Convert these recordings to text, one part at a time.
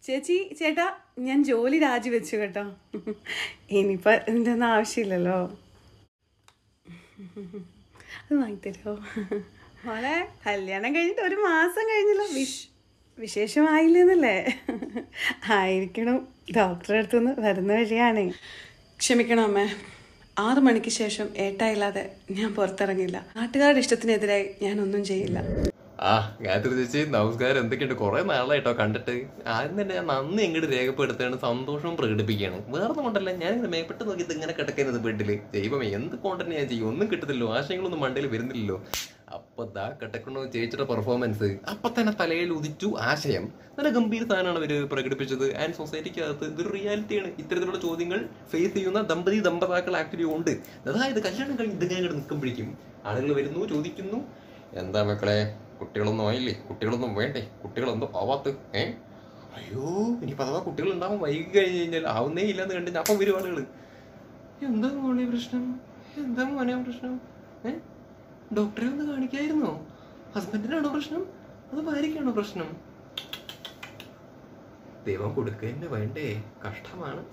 ചേച്ചി ചേട്ടാ ഞാൻ ജോലി രാജിവെച്ചു കേട്ടോ ഇനിയിപ്പോൾ ഇതിൻ്റെ ഒന്നും ആവശ്യമില്ലല്ലോ അത് വാങ്ങിത്തരുമോ മോളെ കല്യാണം കഴിഞ്ഞിട്ട് ഒരു മാസം കഴിഞ്ഞല്ലോ വിഷ് വിശേഷമായില്ലെന്നല്ലേ ആയിരിക്കണം ഡോക്ടറെ അടുത്തുനിന്ന് വരുന്ന വഴിയാണ് ക്ഷമിക്കണം അമ്മേ ആറു മണിക്ക് ശേഷം ഏട്ടായില്ലാതെ ഞാൻ പുറത്തിറങ്ങില്ല നാട്ടുകാരുടെ ഇഷ്ടത്തിനെതിരായി ഞാൻ ഒന്നും ചെയ്യില്ല ആ ഗായത്രി ചേച്ചി നമസ്കാരം എന്തൊക്കെയുണ്ട് കുറെ നാളായിട്ടോ കണ്ടിട്ട് ആദ്യം തന്നെ ഞാൻ നന്ദി ഇങ്ങോട്ട് രേഖപ്പെടുത്തുകയാണ് സന്തോഷവും പ്രകടിപ്പിക്കുകയാണ് വേറെ ഒന്നും കൊണ്ടല്ല ഞാൻ ഇങ്ങനെ മേപ്പെട്ട് നോക്കിയിട്ട് ഇങ്ങനെ കിടക്കുന്നത് ബെഡില് ദൈവമേ എന്ത് കോണ്ടന്റ് ഞാൻ ചെയ്യും ഒന്നും കിട്ടുന്നില്ലോ ആശയങ്ങളൊന്നും മണ്ടയിൽ വരുന്നില്ലല്ലോ അപ്പൊ ദാ കിടക്കണു ചേച്ചിയുടെ പെർഫോമൻസ് അപ്പൊ തന്നെ തലയിൽ ഉദിച്ചു ആശയം നല്ല ഗംഭീര സാധനമാണ് അവര് പ്രകടിപ്പിച്ചത് ആൻഡ് സൊസൈറ്റിക്കകത്ത് ഇതൊരു റിയാലിറ്റിയാണ് ഇത്തരത്തിലുള്ള ചോദ്യങ്ങൾ ഫേസ് ചെയ്യുന്ന ദമ്പതി ദമ്പതാക്കൾ ആക്ച്വലി ഉണ്ട് അതായത് കല്യാണം കഴിഞ്ഞ് ഇതിങ്ങനെ നിൽക്കുമ്പോഴേക്കും ആളുകൾ വരുന്നു ചോദിക്കുന്നു എന്താ മക്കളെ കുട്ടികളൊന്നും ആയില്ലേ കുട്ടികളൊന്നും വേണ്ടേ കുട്ടികളെന്തോ ആവാത്ത് ഏ അയ്യോ ഇനി അഥവാ കുട്ടികൾ ഉണ്ടാവും വൈകി കഴിഞ്ഞ് കഴിഞ്ഞാൽ ആവുന്നേ ഇല്ലെന്ന് കണ്ട് അപ്പം വരും ആളുകൾ എന്താ മോളെ പ്രശ്നം എന്താ മോനെ പ്രശ്നം ഏ ഡോക്ടറെ ഒന്ന് കാണിക്കായിരുന്നോ ഹസ്ബൻഡിനാണോ പ്രശ്നം അത് ഭാര്യയ്ക്കാണോ പ്രശ്നം ദൈവം കൊടുക്കുക തന്നെ വേണ്ടേ കഷ്ടമാണ്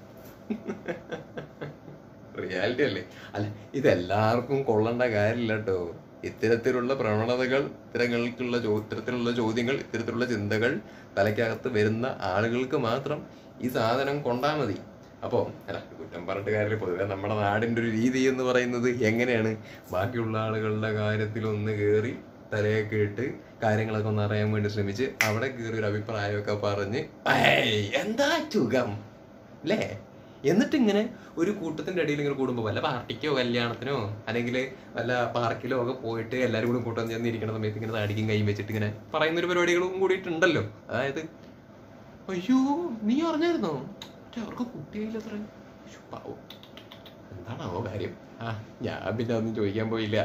റിയാലിറ്റി അല്ലേ അല്ല ഇതെല്ലാവർക്കും കൊള്ളേണ്ട കാര്യമില്ല കേട്ടോ ഇത്തരത്തിലുള്ള പ്രവണതകൾ ഇത്തരങ്ങൾക്കുള്ള ചോ- ഇത്തരത്തിലുള്ള ചോദ്യങ്ങൾ ഇത്തരത്തിലുള്ള ചിന്തകൾ തലയ്ക്കകത്ത് വരുന്ന ആളുകൾക്ക് മാത്രം ഈ സാധനം കൊണ്ടാ മതി അപ്പോൾ അല്ല കുറ്റം പറഞ്ഞിട്ട് കാര്യമില്ല പൊതുവെ നമ്മുടെ നാടിൻ്റെ ഒരു രീതി എന്ന് പറയുന്നത് എങ്ങനെയാണ് ബാക്കിയുള്ള ആളുകളുടെ കാര്യത്തിൽ ഒന്ന് കയറി തലയൊക്കെ ഇട്ട് കാര്യങ്ങളൊക്കെ ഒന്ന് അറിയാൻ വേണ്ടി ശ്രമിച്ച് അവിടെ കയറി ഒരു അഭിപ്രായമൊക്കെ പറഞ്ഞ് "ഏയ്, എന്താ ചുഖം അല്ലേ എന്നിട്ട് ഇങ്ങനെ ഒരു കൂട്ടത്തിന്റെ അടിയിൽ ഇങ്ങനെ കൂടുമ്പോൾ വല്ല പാർട്ടിക്കോ കല്യാണത്തിനോ അല്ലെങ്കിൽ വല്ല പാർക്കിലോ ഒക്കെ പോയിട്ട് എല്ലാവരും കൂടി കൂട്ടം ചെന്നിരിക്കുന്ന സമയത്ത് ഇങ്ങനെ താടിക്കും കൈ വെച്ചിട്ട് ഇങ്ങനെ പറയുന്ന ഒരു പരിപാടികളും കൂടിയിട്ടുണ്ടല്ലോ അതായത് അയ്യോ നീ അറിഞ്ഞായിരുന്നോ മറ്റേ അവർക്ക് കുട്ടിയായില്ല അത്ര പാവം എന്താണാവോ കാര്യം ആ ഞാൻ പിന്നെ ഒന്നും ചോദിക്കാൻ പോയില്ല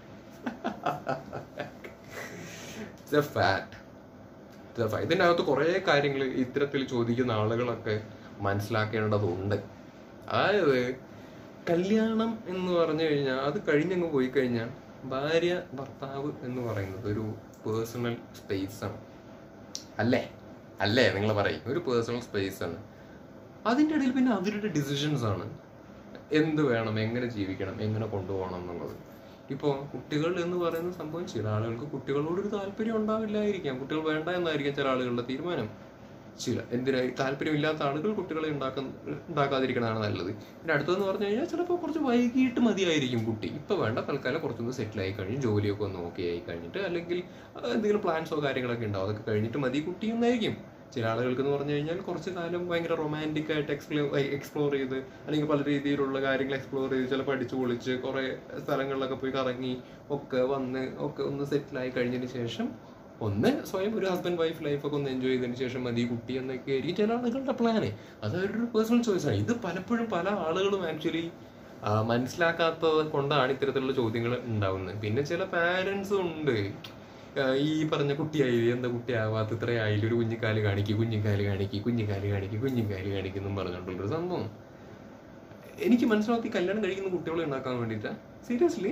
ഫാക്ട് ഇതിൻ്റെ അകത്ത് കുറേ കാര്യങ്ങൾ ഇത്തരത്തിൽ ചോദിക്കുന്ന ആളുകളൊക്കെ മനസ്സിലാക്കേണ്ടതുണ്ട് അതായത് കല്യാണം എന്ന് പറഞ്ഞു കഴിഞ്ഞാൽ അത് കഴിഞ്ഞങ്ങ് പോയി കഴിഞ്ഞാൽ ഭാര്യ ഭർത്താവ് എന്ന് പറയുന്നത് ഒരു പേഴ്സണൽ സ്പേസ് ആണ് അല്ലേ അല്ലേ നിങ്ങൾ പറയും ഒരു പേഴ്സണൽ സ്പേസ് ആണ് അതിൻ്റെ ഇടയിൽ പിന്നെ അവരുടെ ഡിസിഷൻസ് ആണ് എന്ത് വേണം എങ്ങനെ ജീവിക്കണം എങ്ങനെ കൊണ്ടുപോകണം എന്നുള്ളത് ഇപ്പോൾ കുട്ടികൾ എന്ന് പറയുന്ന സംഭവം ചില ആളുകൾക്ക് കുട്ടികളോടൊരു താല്പര്യം ഉണ്ടാവില്ലായിരിക്കാം കുട്ടികൾ വേണ്ട എന്നായിരിക്കാം ചില ആളുകളുടെ തീരുമാനം ചില എന്തിനായി താല്പര്യമില്ലാത്ത ആളുകൾ കുട്ടികളെ ഉണ്ടാക്കുന്ന ഉണ്ടാക്കാതിരിക്കണതാണ് നല്ലത് പിന്നെ അടുത്തതെന്ന് പറഞ്ഞു കഴിഞ്ഞാൽ ചിലപ്പോൾ കുറച്ച് വൈകിട്ട് മതിയായിരിക്കും കുട്ടി ഇപ്പൊ വേണ്ട തൽക്കാലം കുറച്ചൊന്ന് സെറ്റിൽ ആയി കഴിഞ്ഞ് ജോലിയൊക്കെ ഒന്ന് ഓക്കെ ആയി കഴിഞ്ഞിട്ട് അല്ലെങ്കിൽ ആ, എന്തെങ്കിലും പ്ലാൻസോ കാര്യങ്ങളൊക്കെ ഉണ്ടാവും അതൊക്കെ കഴിഞ്ഞിട്ട് മതി കുട്ടി എന്നായിരിക്കും ചില ആളുകൾക്ക് എന്ന് പറഞ്ഞു കഴിഞ്ഞാൽ കുറച്ച് കാലം ഭയങ്കര റൊമാൻറ്റിക് ആയിട്ട് എക്സ്പ്ലോ എക്സ്പ്ലോർ ചെയ്ത് അല്ലെങ്കിൽ പല രീതിയിലുള്ള കാര്യങ്ങൾ എക്സ്പ്ലോർ ചെയ്ത് ചിലപ്പോൾ അടിച്ചു പൊളിച്ച് കുറേ സ്ഥലങ്ങളിലൊക്കെ പോയി കറങ്ങി ഒക്കെ വന്ന് ഒക്കെ ഒന്ന് സെറ്റിലായി കഴിഞ്ഞതിന് ശേഷം ഒന്ന് സ്വയം ഒരു ഹസ്ബൻഡ് വൈഫ് ലൈഫൊക്കെ ഒന്ന് എൻജോയ് ചെയ്തതിന് ശേഷം മതി കുട്ടി എന്നൊക്കെ ആയിരിക്കും ചില ആളുകളുടെ പ്ലാന് അതൊരു പേഴ്സണൽ ചോയ്സ് ആണ് ഇത് പലപ്പോഴും പല ആളുകളും ആക്ച്വലി മനസ്സിലാക്കാത്തത് കൊണ്ടാണ് ഇത്തരത്തിലുള്ള ചോദ്യങ്ങൾ ഉണ്ടാവുന്നത് പിന്നെ ചില പാരൻസും ഉണ്ട് ആ, ഈ പറഞ്ഞ കുട്ടിയായി എന്താ കുട്ടിയാവാത്ത ഇത്ര ആയില്ല ഒരു കുഞ്ഞിക്കാല് കാണിക്കും കുഞ്ഞിക്കാല് കാണിക്കും കുഞ്ഞിക്കാല് കാണിക്കും കുഞ്ഞിക്കാല് കാണിക്കും എന്നും പറഞ്ഞിട്ടുള്ളൊരു സംഭവം എനിക്ക് മനസ്സിലാക്കി കല്യാണം കഴിക്കുന്ന കുട്ടികളെ ഉണ്ടാക്കാൻ വേണ്ടിയിട്ടാ സീരിയസ്ലി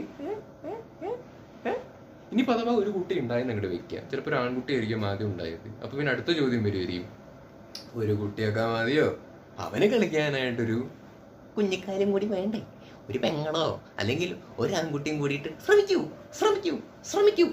ഇനി അഥവാ ഒരു കുട്ടി ഉണ്ടായെന്ന് അങ്ങോട്ട് വെക്കുക ചിലപ്പോൾ ഒരു ആൺകുട്ടി ആയിരിക്കും ആദ്യം ഉണ്ടായത് അപ്പൊ പിന്നെ അടുത്ത ചോദ്യം വരുമായിരിക്കും ഒരു കുട്ടിയൊക്കെ മതിയോ അവന് കളിക്കാനായിട്ടൊരു കുഞ്ഞിക്കാരും കൂടി വേണ്ടേ ഒരു പെങ്ങളോ അല്ലെങ്കിൽ ഒരു ആൺകുട്ടിയും കൂടിയിട്ട് ശ്രമിക്കൂ ശ്രമിക്കൂ ശ്രമിക്കൂ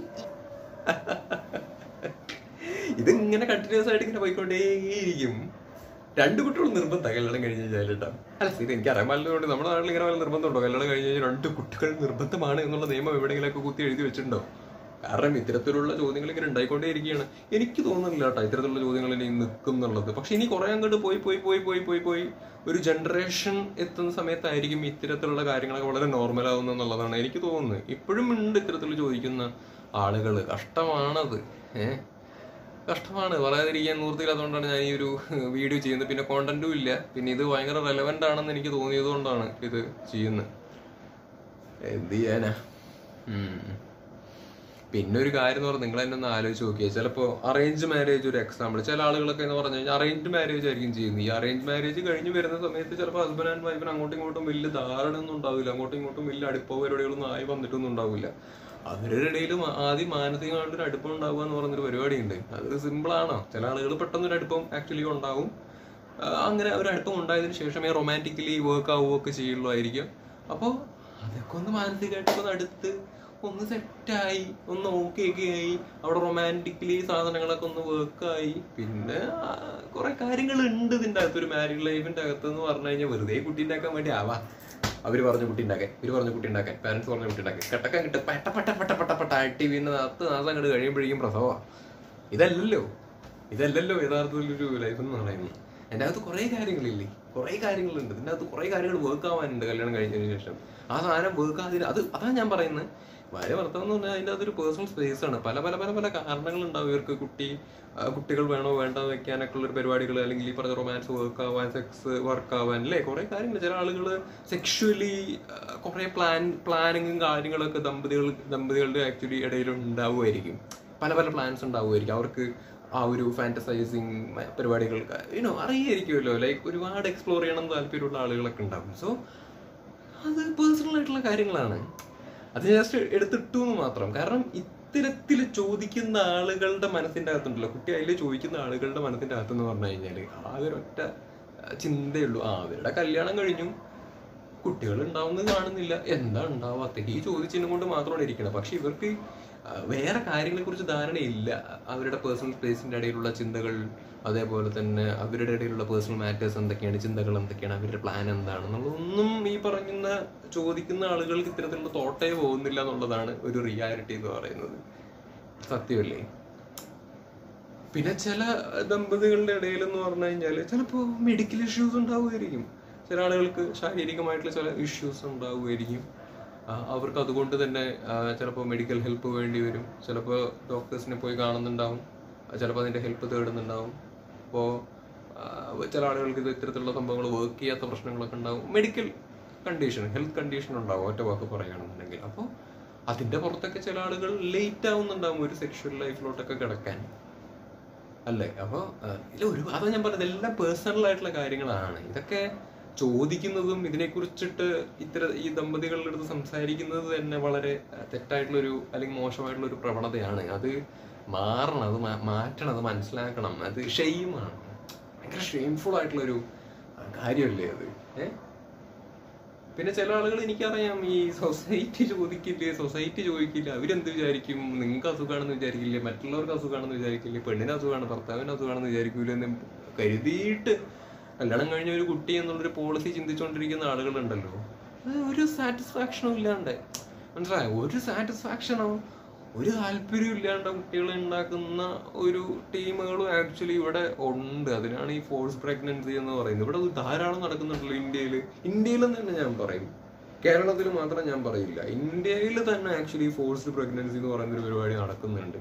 ഇതിങ്ങനെ കണ്ടിന്യൂസ് ആയിട്ട് ഇങ്ങനെ പോയിക്കൊണ്ടേയിരിക്കും രണ്ട് കുട്ടികൾ നിർബന്ധം കല്യാണം കഴിഞ്ഞ് കഴിഞ്ഞാൽ കേട്ടോ അല്ല ഇത് എനിക്ക് അറിയാൻ പാടില്ലതുകൊണ്ട് നമ്മുടെ നാട്ടിൽ ഇങ്ങനെ വല്ല നിർബന്ധമുണ്ടോ കല്യാണം കഴിഞ്ഞ് കഴിഞ്ഞാൽ രണ്ട് കുട്ടികൾ നിർബന്ധമാണ് എന്നുള്ള നിയമം എവിടെയെങ്കിലൊക്കെ കുത്തി എഴുതി വെച്ചിട്ടുണ്ടോ കാരണം ഇത്തരത്തിലുള്ള ചോദ്യങ്ങൾ ഇങ്ങനെ ഉണ്ടായിക്കൊണ്ടേയിരിക്കുകയാണ് എനിക്ക് തോന്നുന്നില്ല കേട്ടോ ഇത്തരത്തിലുള്ള ചോദ്യങ്ങൾ ഇനി നിൽക്കും എന്നുള്ളത് പക്ഷെ ഇനി കുറെ അങ്ങോട്ട് പോയി പോയി പോയി പോയി പോയി പോയി ഒരു ജനറേഷൻ എത്തുന്ന സമയത്തായിരിക്കും ഇത്തരത്തിലുള്ള കാര്യങ്ങളൊക്കെ വളരെ നോർമൽ ആവുന്നു എന്നുള്ളതാണ് എനിക്ക് തോന്നുന്നത് ഇപ്പോഴും ഉണ്ട് ഇത്തരത്തിൽ ചോദിക്കുന്ന ആളുകൾ കഷ്ടമാണത് ഏഹ് കഷ്ടമാണ് പറയാതിരിക്കാൻ നിവൃത്തിയില്ലാത്തതുകൊണ്ടാണ് ഞാൻ ഈ ഒരു വീഡിയോ ചെയ്യുന്നത് പിന്നെ കോണ്ടന്റും ഇല്ല പിന്നെ ഇത് ഭയങ്കര റെലവെന്റ് ആണെന്ന് എനിക്ക് തോന്നിയത് കൊണ്ടാണ് ഇത് ചെയ്യുന്നത് എന്ത് ചെയ്യാനാ ഉം. പിന്നെ ഒരു കാര്യം എന്ന് പറഞ്ഞാൽ നിങ്ങൾ തന്നെ ഒന്ന് ആലോചിച്ച് നോക്കിയാൽ ചിലപ്പോൾ അറേഞ്ച് മാരേജ് ഒരു എക്സാമ്പിൾ ചില ആളുകളൊക്കെ എന്ന് പറഞ്ഞു കഴിഞ്ഞാൽ അറേഞ്ച് മാരേജ് ആയിരിക്കും ചെയ്യുന്നത് ഈ അറേഞ്ച് മാരേജ് കഴിഞ്ഞ് വരുന്ന സമയത്ത് ചിലപ്പോൾ ഹസ്ബൻഡ് ആൻഡ് വൈഫിന് അങ്ങോട്ടും ഇങ്ങോട്ടും വലിയ ധാരണ ഒന്നും ഉണ്ടാവില്ല അങ്ങോട്ടും ഇങ്ങോട്ടും വലിയ അടുപ്പോ പരിപാടികളൊന്നും ആയി വന്നിട്ടൊന്നും ഉണ്ടാവില്ല അവരുടെ ഇടയിൽ ആദ്യം മാനസികമായിട്ടൊരു അടുപ്പം ഉണ്ടാവുക എന്ന് പറയുന്നൊരു പരിപാടിയുണ്ട് അത് സിമ്പിൾ ആണോ ചില ആളുകൾ പെട്ടെന്നൊരു അടുപ്പം ആക്ച്വലി ഉണ്ടാവും ആ, അങ്ങനെ ഒരു അടുപ്പം ഉണ്ടായതിനു ശേഷമേ റൊമാൻറ്റിക്കലി വർക്ക് ആവുകയൊക്കെ ചെയ്യുള്ളൂ ആയിരിക്കും അപ്പോൾ അതൊക്കെ ഒന്ന് മാനസികമായിട്ടൊക്കെ ഒന്ന് അടുത്ത് ഒന്ന് സെറ്റായി ഒന്ന് ഓക്കെ ഒക്കെ ആയി അവിടെ റൊമാൻറ്റിക്കലി സാധനങ്ങളൊക്കെ ഒന്ന് വർക്കായി പിന്നെ ആ, കുറെ കാര്യങ്ങളുണ്ട് ഇതിൻ്റെ അകത്ത് ഒരു മാരീഡ് ലൈഫിന്റെ അകത്ത് എന്ന് പറഞ്ഞു കഴിഞ്ഞാൽ വെറുതെ കുട്ടി ഉണ്ടാക്കാൻ വേണ്ടി ആവാ അവര് പറഞ്ഞു കുട്ടി ഉണ്ടാക്കാൻ ഇവര് പറഞ്ഞു കുട്ടി ഉണ്ടാക്കാൻ പാരന്റ്സ് പറഞ്ഞു കുട്ടി ഉണ്ടാക്കാൻ കെട്ടക്കാൻ കിട്ടും പെട്ട പെട്ട പെട്ട പെട്ട പെട്ട ആട്ടി പിന്നെ നാത്ത് നാസം അങ്ങോട്ട് കഴിയുമ്പോഴേക്കും പ്രസവ ഇതല്ലല്ലോ ഇതല്ലല്ലോ യഥാർത്ഥത്തിൽ ഒരു ലൈഫ് എന്ന് പറയുന്നത് എൻ്റെ അകത്ത് കുറേ കാര്യങ്ങളില്ലേ കുറേ കാര്യങ്ങളുണ്ട് ഇതിൻ്റെ അകത്ത് കുറേ കാര്യങ്ങൾ വർക്ക് ആവാനുണ്ട് കല്യാണം കഴിഞ്ഞതിന് ശേഷം ആ സാധനം വർക്ക് ആകാതെ അത് അതാണ് ഞാൻ പറയുന്നത് ഭാര്യ ഭർത്താവ് എന്ന് പറഞ്ഞാൽ അതിൻ്റെ അതൊരു പേഴ്സണൽ സ്പേസ് ആണ് പല പല പല പല കാരണങ്ങൾ ഉണ്ടാവും ഇവർക്ക് കുട്ടി ആ, കുട്ടികൾ വേണോ വേണ്ടോ വെക്കാനൊക്കെ ഉള്ള ഒരു പരിപാടികൾ അല്ലെങ്കിൽ ഈ പറഞ്ഞ റൊമാൻസ് വർക്ക് ആവാൻ സെക്സ് വർക്ക് ആവാൻ അല്ലേ കുറെ കാര്യങ്ങൾ ചില ആളുകൾ സെക്ഷുവലി കുറെ പ്ലാൻ പ്ലാനിങ്ങും കാര്യങ്ങളൊക്കെ ദമ്പതികൾ ദമ്പതികളുടെ ആക്ച്വലി ഇടയിൽ ഉണ്ടാവുമായിരിക്കും പല പല പ്ലാൻസ് ഉണ്ടാവുമായിരിക്കും അവർക്ക് ആ ഒരു ഫാന്റസൈസിങ് പരിപാടികൾ യുനോ അറിയായിരിക്കുമല്ലോ ലൈക്ക് ഒരുപാട് എക്സ്പ്ലോർ ചെയ്യണം എന്ന് താല്പര്യമുള്ള ആളുകളൊക്കെ ഉണ്ടാവും സോ അത് പേഴ്സണൽ ആയിട്ടുള്ള കാര്യങ്ങളാണ് അത് ജസ്റ്റ് എടുത്തിട്ടു എന്ന് മാത്രം കാരണം ഇത്തരത്തിൽ ചോദിക്കുന്ന ആളുകളുടെ മനസ്സിന്റെ അകത്തുണ്ടല്ലോ കുട്ടി അതിൽ ചോദിക്കുന്ന ആളുകളുടെ മനസ്സിന്റെ അകത്തെന്ന് പറഞ്ഞു കഴിഞ്ഞാല് ആകെ ഒരൊറ്റ ചിന്തയുള്ളൂ ആ അവരുടെ കല്യാണം കഴിഞ്ഞു കുട്ടികൾ ഉണ്ടാവുന്നത് കാണുന്നില്ല എന്താ ഉണ്ടാവാത്തത് ഈ ചോദിച്ചതിനെ കൊണ്ട് മാത്രമാണ് ഇരിക്കുന്നത് പക്ഷെ ഇവർക്ക് ആ, വേറെ കാര്യങ്ങളെ കുറിച്ച് ധാരണയില്ല അവരുടെ പേഴ്സണൽ സ്പേസിന്റെ ഇടയിലുള്ള ചിന്തകൾ അതേപോലെ തന്നെ അവരുടെ ഇടയിലുള്ള പേഴ്സണൽ മാറ്റേഴ്സ് എന്തൊക്കെയാണ് ചിന്തകൾ എന്തൊക്കെയാണ് അവരുടെ പ്ലാൻ എന്താണ് എന്നുള്ളതൊന്നും ഈ പറയുന്ന ചോദിക്കുന്ന ആളുകൾക്ക് ഇത്തരത്തിലുള്ള തോട്ടേ പോകുന്നില്ല എന്നുള്ളതാണ് ഒരു റിയാലിറ്റി എന്ന് പറയുന്നത് സത്യമല്ലേ പിന്നെ ചില ദമ്പതികളുടെ ഇടയിൽ എന്ന് പറഞ്ഞു കഴിഞ്ഞാൽ ചിലപ്പോൾ മെഡിക്കൽ ഇഷ്യൂസ് ഉണ്ടാവുമായിരിക്കും ചില ആളുകൾക്ക് ശാരീരികമായിട്ടുള്ള ചില ഇഷ്യൂസ് ഉണ്ടാവുമായിരിക്കും ആ, അവർക്ക് അതുകൊണ്ട് തന്നെ ചിലപ്പോൾ മെഡിക്കൽ ഹെൽപ്പ് വേണ്ടി വരും ചിലപ്പോൾ ഡോക്ടേഴ്സിനെ പോയി കാണുന്നുണ്ടാവും ചിലപ്പോൾ അതിൻ്റെ ഹെൽപ്പ് തേടുന്നുണ്ടാവും അപ്പോൾ ചില ആളുകൾക്ക് ഇത് ഇത്തരത്തിലുള്ള സംഭവങ്ങൾ വർക്ക് ചെയ്യാത്ത പ്രശ്നങ്ങളൊക്കെ ഉണ്ടാവും മെഡിക്കൽ കണ്ടീഷൻ ഹെൽത്ത് കണ്ടീഷൻ ഉണ്ടാവും ഒറ്റ വാക്ക് പറയുകയാണെന്നുണ്ടെങ്കിൽ അപ്പോൾ അതിൻ്റെ പുറത്തൊക്കെ ചില ആളുകൾ ലേറ്റ് ആവുന്നുണ്ടാവും ഒരു സെക്ഷൽ ലൈഫിലോട്ടൊക്കെ കിടക്കാൻ അല്ലേ അപ്പോൾ ഇല്ല ഒരു അതാ ഞാൻ പറഞ്ഞത് എല്ലാം പേഴ്സണൽ ആയിട്ടുള്ള കാര്യങ്ങളാണ് ഇതൊക്കെ ചോദിക്കുന്നതും ഇതിനെക്കുറിച്ചിട്ട് ഇത്തര ഈ ദമ്പതികളുടെ അടുത്ത് സംസാരിക്കുന്നത് തന്നെ വളരെ അഹ്, തെറ്റായിട്ടുള്ളൊരു അല്ലെങ്കിൽ മോശമായിട്ടുള്ള ഒരു പ്രവണതയാണ് അത് മാറണം അത് മാ- മാറ്റണം അത് മനസ്സിലാക്കണം അത് ഷെയിമാണ് ഭയങ്കര ഷെയിംഫുൾ ആയിട്ടുള്ള ഒരു കാര്യമല്ലേ അത് ഏഹ് പിന്നെ ചില ആളുകൾ എനിക്കറിയാം ഈ സൊസൈറ്റി ചോദിക്കില്ലേ സൊസൈറ്റി ചോദിക്കില്ല അവരെന്ത് വിചാരിക്കും നിങ്ങൾക്ക് അസുഖമാണെന്ന് വിചാരിക്കില്ലേ മറ്റുള്ളവർക്ക് അസുഖമാണെന്ന് വിചാരിക്കില്ലേ പെണ്ണിന് അസുഖമാണ് ഭർത്താവിന് അസുഖമാണെന്ന് വിചാരിക്കൂല എന്ന് കരുതിയിട്ട് കല്യാണം കഴിഞ്ഞ ഒരു കുട്ടി എന്നുള്ളൊരു പോളിസി ചിന്തിച്ചുകൊണ്ടിരിക്കുന്ന ആളുകളുണ്ടല്ലോ അത് ഒരു സാറ്റിസ്ഫാക്ഷനും ഇല്ലാണ്ട് മനസ്സിലായോ ഒരു സാറ്റിസ്ഫാക്ഷനോ ഒരു താല്പര്യവും ഇല്ലാണ്ട് കുട്ടികളെ ഉണ്ടാക്കുന്ന ഒരു ടീമുകളും ആക്ച്വലി ഇവിടെ ഉണ്ട് അതിനാണ് ഈ ഫോഴ്സ് പ്രഗ്നൻസി എന്ന് പറയുന്നത് ഇവിടെ അത് ധാരാളം നടക്കുന്നുണ്ടല്ലോ ഇന്ത്യയിൽ ഇന്ത്യയിൽ തന്നെ ഞാൻ പറയും കേരളത്തിൽ മാത്രം ഞാൻ പറയില്ല ഇന്ത്യയിൽ തന്നെ ആക്ച്വലി ഫോഴ്സ്ഡ് പ്രഗ്നൻസി എന്ന് പറയുന്ന ഒരു പരിപാടി നടക്കുന്നുണ്ട്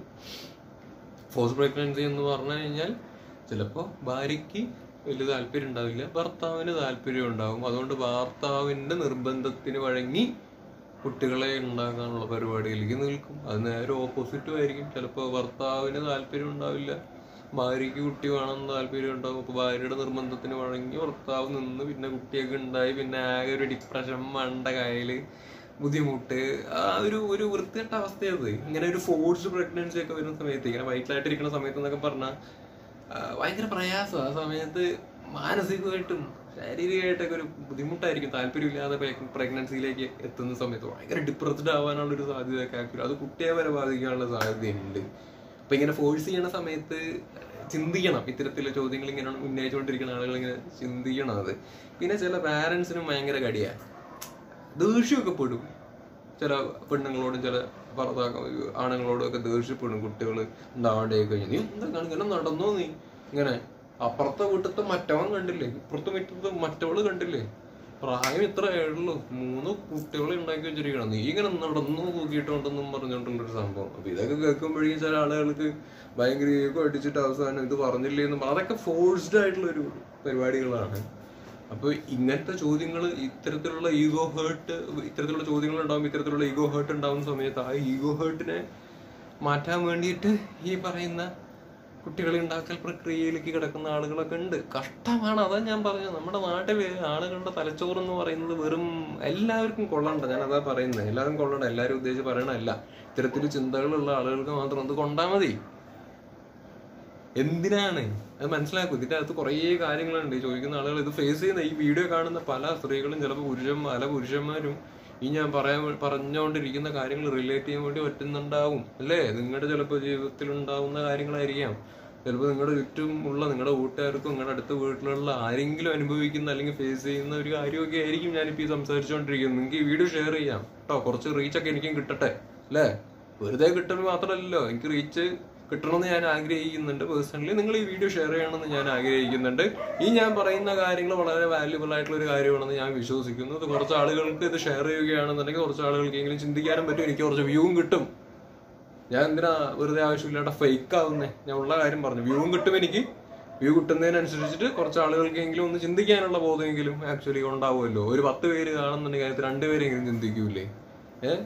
ഫോഴ്സ് പ്രഗ്നൻസി എന്ന് പറഞ്ഞു കഴിഞ്ഞാൽ ചിലപ്പോൾ ഭാര്യയ്ക്ക് വലിയ താല്പര്യം ഉണ്ടാവില്ല ഭർത്താവിന് താല്പര്യം ഉണ്ടാവും അതുകൊണ്ട് ഭർത്താവിന്റെ നിർബന്ധത്തിന് വഴങ്ങി കുട്ടികളെ ഉണ്ടാക്കാനുള്ള പരിപാടിയിലേക്ക് നിൽക്കും അത് നേരെ ഓപ്പോസിറ്റും ആയിരിക്കും ചിലപ്പോൾ ഭർത്താവിന് താല്പര്യം ഉണ്ടാവില്ല ഭാര്യയ്ക്ക് കുട്ടി വേണമെന്ന് താല്പര്യം ഉണ്ടാവും അപ്പോൾ ഭാര്യയുടെ നിർബന്ധത്തിന് വഴങ്ങി ഭർത്താവ് നിന്ന് പിന്നെ കുട്ടിയൊക്കെ ഉണ്ടായി പിന്നെ ആകെ ഒരു ഡിപ്രഷൻ മണ്ട കയ്യില് ബുദ്ധിമുട്ട് ആ ഒരു ഒരു വൃത്തികെട്ട അവസ്ഥയത് ഇങ്ങനെ ഒരു ഫോഴ്സ്ഡ് പ്രഗ്നൻസി ഒക്കെ വരുന്ന സമയത്ത് ഇങ്ങനെ വയറ്റിലായിട്ടിരിക്കുന്ന സമയത്ത് എന്നൊക്കെ പറഞ്ഞാൽ ഭയങ്കര പ്രയാസം ആ സമയത്ത് മാനസികമായിട്ടും ശാരീരികമായിട്ടൊക്കെ ഒരു ബുദ്ധിമുട്ടായിരിക്കും താല്പര്യമില്ലാതെ പ്രഗ്നൻസിയിലേക്ക് എത്തുന്ന സമയത്ത് ഭയങ്കര ഡിപ്രസ്ഡ് ആവാനുള്ള ഒരു സാധ്യതയൊക്കെ ആക്കി അത് കുട്ടിയെ വരെ ബാധിക്കാനുള്ള സാധ്യതയുണ്ട് അപ്പൊ ഇങ്ങനെ ഫോഴ്സ് ചെയ്യണ സമയത്ത് ചിന്തിക്കണം ഇത്തരത്തിലുള്ള ചോദ്യങ്ങൾ ഇങ്ങനെ ഉന്നയിച്ചുകൊണ്ടിരിക്കുന്ന ആളുകൾ ഇങ്ങനെ ചിന്തിക്കണം അത് പിന്നെ ചില പാരന്റ്സിനും ഭയങ്കര കടിയാണ് ദേഷ്യമൊക്കെ പെടും ചില പെണ്ണുങ്ങളോടും ചില ഭർത്താക്ക ആണുങ്ങളോടും ഒക്കെ ദേഷ്യപ്പെടും കുട്ടികൾ ഉണ്ടാവാണ്ടേ കഴിഞ്ഞു നീ എന്താ ഇങ്ങനെ നടന്നോ നീ ഇങ്ങനെ അപ്പുറത്തെ വീട്ടിലത്തെ മറ്റവൻ കണ്ടില്ലേ ഇപ്പുറത്തെ വീട്ടിലത്തെ മറ്റവള് കണ്ടില്ലേ പ്രായം ഇത്ര ഉള്ളൂ മൂന്ന് കുട്ടികളെ ഉണ്ടാക്കി വെച്ചിരിക്കണം നീ ഇങ്ങനെ നടന്നു നോക്കിയിട്ടുണ്ടെന്നും പറഞ്ഞുകൊണ്ടുള്ളൊരു സംഭവം അപ്പൊ ഇതൊക്കെ കേൾക്കുമ്പോഴേക്കും ചില ആളുകൾക്ക് ഭയങ്കര ഈഗോ അടിച്ചിട്ട് അവസാനം ഇത് പറഞ്ഞില്ലേ എന്ന് പറ- അതൊക്കെ ഫോഴ്സ്ഡ് ആയിട്ടുള്ള ഒരു പരിപാടികളാണ് അപ്പൊ ഇങ്ങനത്തെ ചോദ്യങ്ങൾ ഇത്തരത്തിലുള്ള ഈഗോ ഹേർട്ട് ഇത്തരത്തിലുള്ള ചോദ്യങ്ങൾ ഉണ്ടാവും ഇത്തരത്തിലുള്ള ഈഗോ ഹേർട്ട് ഉണ്ടാവുന്ന സമയത്ത് ആ ഈഗോ ഹേർട്ടിനെ മാറ്റാൻ വേണ്ടിയിട്ട് ഈ പറയുന്ന കുട്ടികളെ ഉണ്ടാക്കൽ പ്രക്രിയയിലേക്ക് കിടക്കുന്ന ആളുകളൊക്കെ ഉണ്ട് കഷ്ടമാണ് അതാ ഞാൻ പറഞ്ഞത് നമ്മുടെ നാട്ടില് ആളുകളുടെ തലച്ചോറ് എന്ന് പറയുന്നത് വെറും എല്ലാവർക്കും കൊള്ളണ്ട ഞാൻ അതാ പറയുന്നത് എല്ലാവരും കൊള്ളണ്ട എല്ലാവരും ഉദ്ദേശിച്ച് പറയണല്ല ഇത്തരത്തിൽ ചിന്തകളുള്ള ആളുകൾക്ക് മാത്രം അത് കൊണ്ടാ മതി എന്തിനാണ് അത് മനസ്സിലാക്കും ഇതിന്റെ അകത്ത് കുറേ കാര്യങ്ങളുണ്ട് ഈ ചോദിക്കുന്ന ആളുകൾ ഇത് ഫേസ് ചെയ്യുന്ന ഈ വീഡിയോ കാണുന്ന പല സ്ത്രീകളും ചിലപ്പോൾ പുരുഷൻ പല പുരുഷന്മാരും ഈ ഞാൻ പറയാൻ വേ- പറഞ്ഞുകൊണ്ടിരിക്കുന്ന കാര്യങ്ങൾ റിലേറ്റ് ചെയ്യാൻ വേണ്ടി പറ്റുന്നുണ്ടാവും അല്ലേ നിങ്ങളുടെ ചിലപ്പോൾ ജീവിതത്തിൽ ഉണ്ടാവുന്ന കാര്യങ്ങളായിരിക്കാം ചിലപ്പോൾ നിങ്ങളുടെ ചുറ്റും ഉള്ള നിങ്ങളുടെ കൂട്ടുകാർക്കും നിങ്ങളുടെ അടുത്ത വീട്ടിലുള്ള ആരെങ്കിലും അനുഭവിക്കുന്ന അല്ലെങ്കിൽ ഫേസ് ചെയ്യുന്ന ഒരു കാര്യമൊക്കെ ആയിരിക്കും ഞാനിപ്പോൾ ഈ സംസാരിച്ചുകൊണ്ടിരിക്കുന്നത് നിങ്ങൾക്ക് ഈ വീഡിയോ ഷെയർ ചെയ്യാം കേട്ടോ കുറച്ച് റീച്ചൊക്കെ എനിക്കും കിട്ടട്ടെ അല്ലേ വെറുതെ കിട്ടൽ മാത്രമല്ലല്ലോ എനിക്ക് റീച്ച് കിട്ടണമെന്ന് ഞാൻ ആഗ്രഹിക്കുന്നുണ്ട് പേഴ്സണലി നിങ്ങൾ ഈ വീഡിയോ ഷെയർ ചെയ്യണമെന്ന് ഞാൻ ആഗ്രഹിക്കുന്നുണ്ട് ഈ ഞാൻ പറയുന്ന കാര്യങ്ങൾ വളരെ വാല്യുബിൾ ആയിട്ടുള്ള ഒരു കാര്യമാണെന്ന് ഞാൻ വിശ്വസിക്കുന്നു ഇത് കുറച്ച് ആളുകൾക്ക് ഇത് ഷെയർ ചെയ്യുകയാണെന്നുണ്ടെങ്കിൽ കുറച്ച് ആളുകൾക്കെങ്കിലും ചിന്തിക്കാനും പറ്റും എനിക്ക് കുറച്ച് വ്യൂവും കിട്ടും ഞാൻ എന്തിനാ വെറുതെ ആവശ്യമില്ലാത്ത ഫേക്ക് ആവുന്നേ ഞാൻ ഉള്ള കാര്യം പറഞ്ഞു വ്യൂവും കിട്ടും എനിക്ക് വ്യൂ കിട്ടുന്നതിനനുസരിച്ചിട്ട് കുറച്ച് ആളുകൾക്കെങ്കിലും ഒന്ന് ചിന്തിക്കാനുള്ള ബോധമെങ്കിലും ആക്ച്വലി ഉണ്ടാവുമല്ലോ ഒരു പത്ത് പേര് കാണുന്നുണ്ടെങ്കിൽ അതിൽ രണ്ടുപേരെങ്കിലും ചിന്തിക്കൂലേ ഏഹ്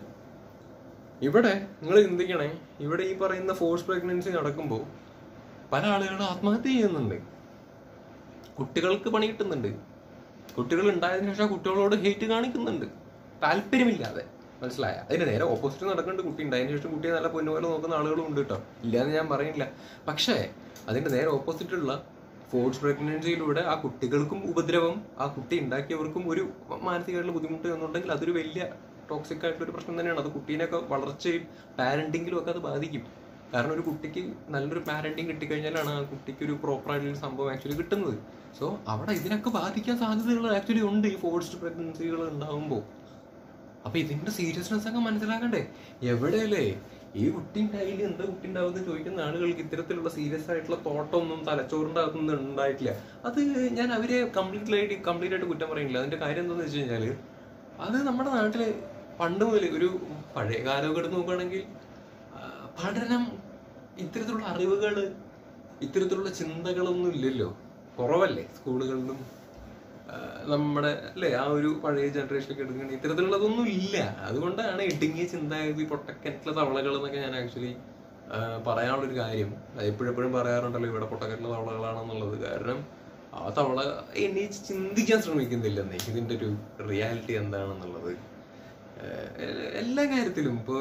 ഇവിടെ നിങ്ങൾ ചിന്തിക്കണേ ഇവിടെ ഈ പറയുന്ന ഫോഴ്സ് പ്രഗ്നൻസി നടക്കുമ്പോൾ പല ആളുകളും ആത്മഹത്യ ചെയ്യുന്നുണ്ട് കുട്ടികൾക്ക് പണി കിട്ടുന്നുണ്ട് കുട്ടികൾ ഉണ്ടായതിനു ശേഷം കുട്ടികളോട് ഹേറ്റ് കാണിക്കുന്നുണ്ട് താല്പര്യമില്ലാതെ മനസ്സിലായ അതിന് നേരെ ഓപ്പോസിറ്റ് നടക്കുന്നുണ്ട് കുട്ടി ഉണ്ടായതിനു ശേഷം കുട്ടിയെ നല്ല പൊന്നുപോലെ നോക്കുന്ന ആളുകളും ഉണ്ട് കേട്ടോ ഇല്ലാന്ന് ഞാൻ പറയുന്നില്ല പക്ഷേ അതിന്റെ നേരെ ഓപ്പോസിറ്റ് ഉള്ള ഫോഴ്സ് പ്രഗ്നൻസിയിലൂടെ ആ കുട്ടികൾക്കും ഉപദ്രവം ആ കുട്ടി ഉണ്ടാക്കിയവർക്കും ഒരു മാനസികമായിട്ടുള്ള ബുദ്ധിമുട്ട് എന്നുണ്ടെങ്കിൽ അതൊരു വലിയ ടോക്സിക് ആയിട്ടുള്ള ഒരു പ്രശ്നം തന്നെയാണ് അത് കുട്ടീനെയൊക്കെ വളർച്ചയും പാരന്റിങ്ങിലും ഒക്കെ അത് ബാധിക്കും കാരണം ഒരു കുട്ടിക്ക് നല്ലൊരു പാരന്റിങ് കിട്ടിക്കഴിഞ്ഞാലാണ് ആ കുട്ടിക്ക് ഒരു പ്രോപ്പർ ആയിട്ടുള്ള സംഭവം ആക്ച്വലി കിട്ടുന്നത് സോ അവിടെ ഇതിനൊക്കെ ബാധിക്കാൻ സാധ്യതകൾ ആക്ച്വലി ഉണ്ട് ഈ ഫോഴ്സ്ഡ് പ്രഗ്നൻസികൾ ഉണ്ടാകുമ്പോൾ അപ്പൊ ഇതിന്റെ സീരിയസ്നെസ് ഒക്കെ മനസ്സിലാക്കണ്ടേ എവിടെയല്ലേ ഈ കുട്ടി ഉണ്ടായില്ല എന്താ കുട്ടി ഉണ്ടാവുന്ന ചോദിക്കുന്ന ആളുകൾക്ക് ഇത്തരത്തിലുള്ള സീരിയസ് ആയിട്ടുള്ള തോട്ടമൊന്നും തലച്ചോറിന്റെ അകത്തൊന്നും ഉണ്ടായിട്ടില്ല അത് ഞാൻ അവരെ കംപ്ലീറ്റ് ആയിട്ട് കംപ്ലീറ്റ് ആയിട്ട് കുറ്റം പറയുന്നില്ല അതിന്റെ കാര്യം എന്താണെന്ന് വെച്ച് കഴിഞ്ഞാല് അത് നമ്മുടെ നാട്ടില് പണ്ട് മുതൽ ഒരു പഴയ കാലമൊക്കെ എടുത്ത് നോക്കുകയാണെങ്കിൽ ആ, പഠനം ഇത്തരത്തിലുള്ള അറിവുകള് ഇത്തരത്തിലുള്ള ചിന്തകളൊന്നും ഇല്ലല്ലോ കുറവല്ലേ സ്കൂളുകളിലും ആ, നമ്മുടെ അല്ലേ ആ ഒരു പഴയ ജനറേഷനൊക്കെ എടുക്കുകയാണെങ്കിൽ ഇത്തരത്തിലുള്ളതൊന്നും ഇല്ല അതുകൊണ്ടാണ് ഇടുങ്ങിയ ചിന്താഗതി പൊട്ടക്കിണറ്റിലെ തവളകൾ എന്നൊക്കെ ഞാൻ ആക്ച്വലി പറയാനുള്ളൊരു കാര്യം എപ്പോഴെപ്പോഴും പറയാറുണ്ടല്ലോ ഇവിടെ പൊട്ടക്കിണറ്റിലെ തവളകളാണെന്നുള്ളത് കാരണം ആ തവള എണീച്ച് ചിന്തിക്കാൻ ശ്രമിക്കുന്നില്ലെന്നേ ഇതിന്റെ ഒരു റിയാലിറ്റി എന്താണെന്നുള്ളത് ഏഹ് എല്ലാ കാര്യത്തിലും ഇപ്പോ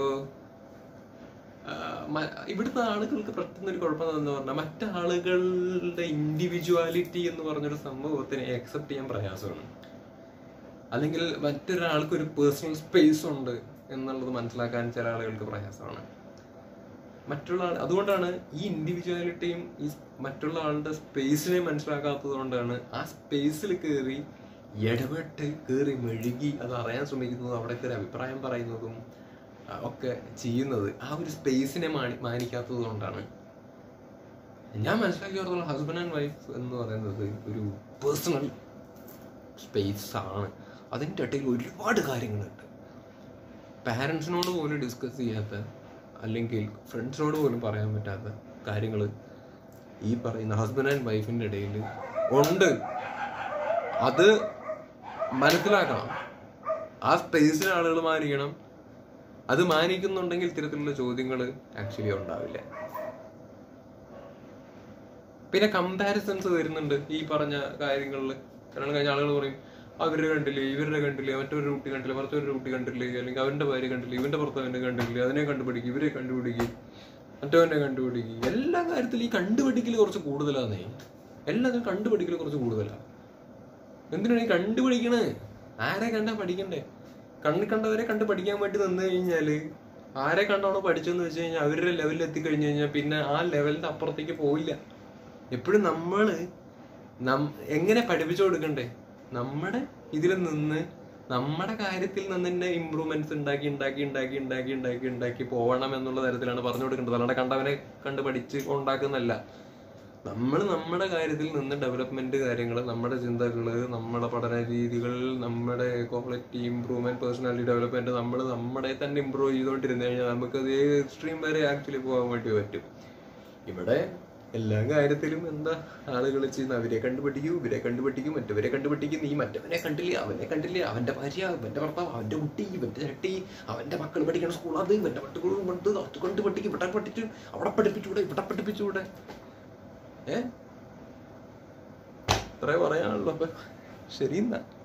ആഹ് മ- ഇവിടുത്തെ ആളുകൾക്ക് പറ്റുന്ന ഒരു കുഴപ്പം എന്ന് പറഞ്ഞാൽ മറ്റാളുകളുടെ ഇൻഡിവിജ്വാലിറ്റി എന്ന് പറഞ്ഞൊരു സംഭവത്തിനെ അക്സെപ്റ്റ് ചെയ്യാൻ പ്രയാസമാണ് അല്ലെങ്കിൽ മറ്റൊരാൾക്ക് ഒരു പേഴ്സണൽ സ്പേസ് ഉണ്ട് എന്നുള്ളത് മനസ്സിലാക്കാൻ ചില ആളുകൾക്ക് പ്രയാസമാണ് മറ്റുള്ള ആൾ അതുകൊണ്ടാണ് ഈ ഇൻഡിവിജ്വാലിറ്റിയും ഈ സ് മറ്റുള്ള ആളുടെ സ്പേസിനെ മനസ്സിലാക്കാത്തത് കൊണ്ടാണ് ആ സ്പേസിൽ കയറി ഇടപെട്ട് കയറി മെഴുകി അത് അറിയാൻ ശ്രമിക്കുന്നതും അവിടെ കയറി അഭിപ്രായം പറയുന്നതും ആ, ഒക്കെ ചെയ്യുന്നത് ആ ഒരു സ്പേസിനെ മാനി മാനിക്കാത്തത് കൊണ്ടാണ് ഞാൻ മനസ്സിലാക്കിയോടത്തോളം ഹസ്ബൻഡ് ആൻഡ് വൈഫ് എന്ന് പറയുന്നത് ഒരു പേഴ്സണൽ സ്പേസ് ആണ് അതിൻ്റെ ഇടയിൽ ഒരുപാട് കാര്യങ്ങളുണ്ട് പാരൻസിനോട് പോലും ഡിസ്കസ് ചെയ്യാത്ത അല്ലെങ്കിൽ ഫ്രണ്ട്സിനോട് പോലും പറയാൻ പറ്റാത്ത കാര്യങ്ങൾ ഈ പറയുന്ന ഹസ്ബൻഡ് ആൻഡ് വൈഫിൻ്റെ ഇടയിൽ ഉണ്ട് അത് മനസ്സിലാക്കണം ആ സ്പേസിന് ആളുകൾ മാനിക്കണം അത് മാനിക്കുന്നുണ്ടെങ്കിൽ ഇത്തരത്തിലുള്ള ചോദ്യങ്ങൾ ആക്ച്വലി ഉണ്ടാവില്ല പിന്നെ കമ്പാരിസൺസ് വരുന്നുണ്ട് ഈ പറഞ്ഞ കാര്യങ്ങളിൽ കാരണം കഴിഞ്ഞ ആളുകൾ പറയും അവരുടെ കണ്ടില്ലേ ഇവരുടെ കണ്ടില്ലേ മറ്റൊരു കുട്ടി കണ്ടില്ലേ മറ്റൊരു കുട്ടി കണ്ടില്ലേ അല്ലെങ്കിൽ അവന്റെ ഭാര്യ കണ്ടില്ലേ ഇവന്റെ ഭർത്താവിനെ കണ്ടില്ലേ അതിനെ കണ്ടുപിടിക്കും ഇവരെ കണ്ടുപിടിക്കും മറ്റവനെ കണ്ടുപിടിക്കും എല്ലാ കാര്യത്തിലും ഈ കണ്ടുപിടിക്കൽ കുറച്ച് കൂടുതലാന്നേ എല്ലാത്തിനും കണ്ടുപിടിക്കൽ കുറച്ച് കൂടുതലാണ് എന്തിനാണ് ഈ കണ്ടുപിടിക്കണേ ആരെ കണ്ടാ പഠിക്കണ്ടേ കണ്ണിൽ കണ്ടവരെ കണ്ട് പഠിക്കാൻ വേണ്ടി നിന്ന് കഴിഞ്ഞാല് ആരെ കണ്ടാണോ പഠിച്ചെന്ന് വെച്ച് കഴിഞ്ഞാൽ അവരുടെ ലെവലിൽ എത്തിക്കഴിഞ്ഞു കഴിഞ്ഞാൽ പിന്നെ ആ ലെവലിന്റെ അപ്പുറത്തേക്ക് പോയില്ല എപ്പോഴും നമ്മള് നം എങ്ങനെ പഠിപ്പിച്ചു കൊടുക്കണ്ടേ നമ്മുടെ ഇതിൽ നിന്ന് നമ്മുടെ കാര്യത്തിൽ നിന്ന് തന്നെ ഇമ്പ്രൂവ്മെന്റ്സ് ഉണ്ടാക്കി ഉണ്ടാക്കി ഉണ്ടാക്കി ഉണ്ടാക്കി ഉണ്ടാക്കി ഉണ്ടാക്കി പോകണം എന്നുള്ള തരത്തിലാണ് പറഞ്ഞു കൊടുക്കേണ്ടത് അല്ലാണ്ട് കണ്ടവനെ കണ്ട് പഠിച്ച് ഉണ്ടാക്കുന്നല്ല നമ്മൾ നമ്മുടെ കാര്യത്തിൽ നിന്ന് ഡെവലപ്മെന്റ് കാര്യങ്ങൾ നമ്മുടെ ചിന്തകൾ നമ്മുടെ പഠന രീതികൾ നമ്മുടെ ക്വാളിറ്റി ഇമ്പ്രൂവ്മെന്റ് പേഴ്സണാലിറ്റി ഡെവലപ്മെന്റ് നമ്മൾ നമ്മളെ തന്നെ ഇമ്പ്രൂവ് ചെയ്തുകൊണ്ടിരുന്നു കഴിഞ്ഞാൽ നമുക്ക് അത് എക്സ്ട്രീം വരെ ആക്ച്വലി പോകാൻ വേണ്ടി പറ്റും ഇവിടെ എല്ലാ കാര്യത്തിലും എന്താ ആളുകൾ ചെയ്യുന്ന അവരെ കണ്ടുപിടിക്കൂ ഇവരെ കണ്ടുപിടിക്കും മറ്റവരെ കണ്ടുപിടിക്കും നീ മറ്റവനെ കണ്ടില്ലേ അവനെ കണ്ടില്ലേ അവന്റെ ഭാര്യ അവന്റെ ഭർത്താവ് അവന്റെ കുട്ടി ഇവന്റെ ചട്ടി അവന്റെ മക്കൾ പഠിക്കുന്ന സ്കൂൾ അത് ഇവന്റെ മട്ടുകൾ കൊണ്ട് അത് കണ്ടുപഠിക്കും ഇവിടെ പഠിച്ചു അവിടെ പഠിപ്പിച്ചൂടെ ഇവിടെ പഠിപ്പിച്ചൂടെ ഏ ഇത്രേ പറയാനുള്ളൂ അപ്പൊ ശരി എന്നാ